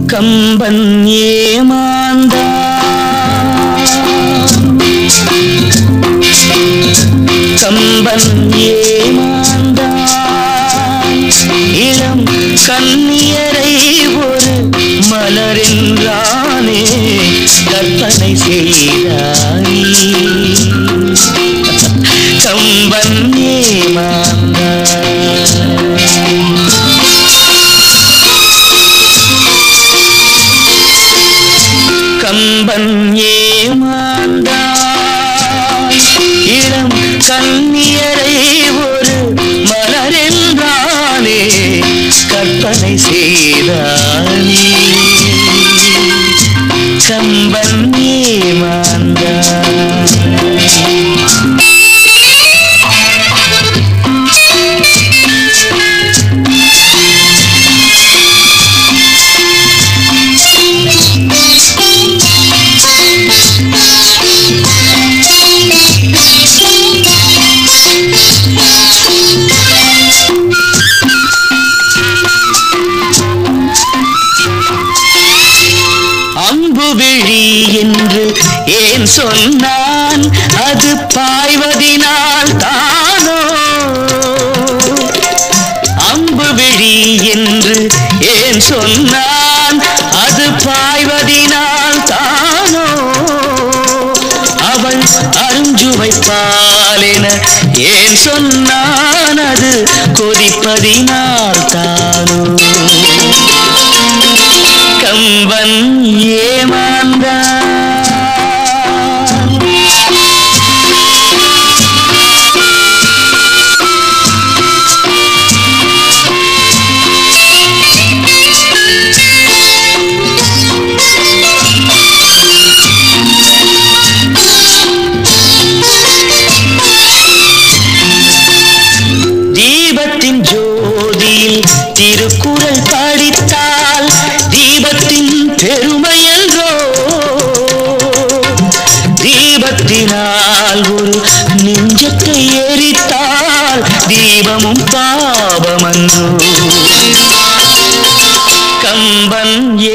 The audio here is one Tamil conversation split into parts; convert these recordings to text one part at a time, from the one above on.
கம்பன் ஏமாந்தா கம்பன் ஏமாந்தான் இளம் கண்ணியரை ஒரு மலரென்றானே கற்பனை செய்தாய் கம்பன் ஏமாந்தான் கம்பன் ஏமாந்தான் இளம் கண்ணியரை ஒரு மலரென்றானே கற்பனை செய்தானே கம்பன் ஏமாந்தான் அம்பு விழி என்று ஏன் சொன்னான் அது பாய்வதினால் தானோ அம்பு விழி என்று ஏன் சொன்னான் அது பாய்வதினால் தானோ அவள் அருஞ்சுவை பாலென ஏன் சொன்னான் அது கொதிப்பதினால் தானோ கம்பன் ஏமாந்தான் தீபத்தின் ஜோதியில் திருக்குறள் படித்தால் தீபத்தின் பெருமை என்றோ தீபத்தினால் ஒரு நெஞ்சத்தை எரித்தால் தீபமும் பாவமன்றோ கம்பன்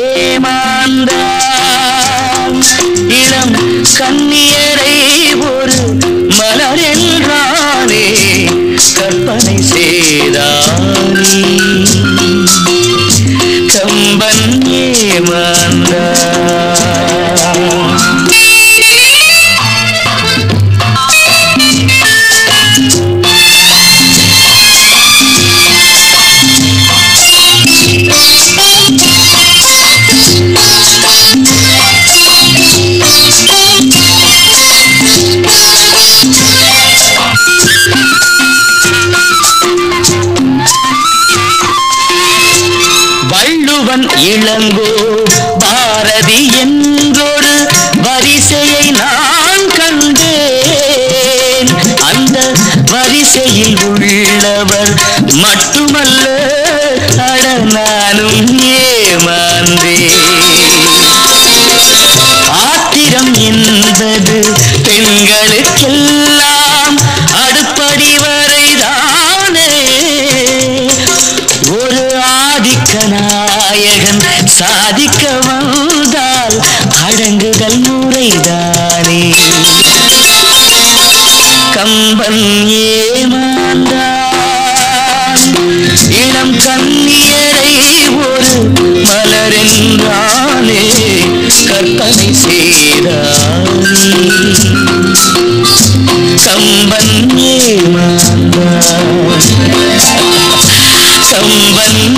ஏமாந்தான் இளம் கண்ணியரை ஒரு மலர் என்றானே கற்பனை செய்தானே கம்பன் ஏமாந்தான் வள்ளுவன் இளங்கோ பாரதி என்றொரு வரிசையை நான் கண்டேன் அந்த வரிசையில் உள்ளவர் மட்டுமல்ல அட நானும் ஏமாந்தேன் ஆத்திரம் என்பது பெண்களுக்கெல்லாம் அடுப்படி வரைதானே ஒரு ஆதிக்க நாயகன் சாதிக்க வந்தால் அடங்குதல் முறைதானே கம்பன் ஏமாந்தான் இளம் கண்ணியரை ஒரு மலரென்றானே கற்பனை செய்தானே கம்பன் ஏமாந்தான் கம்பன்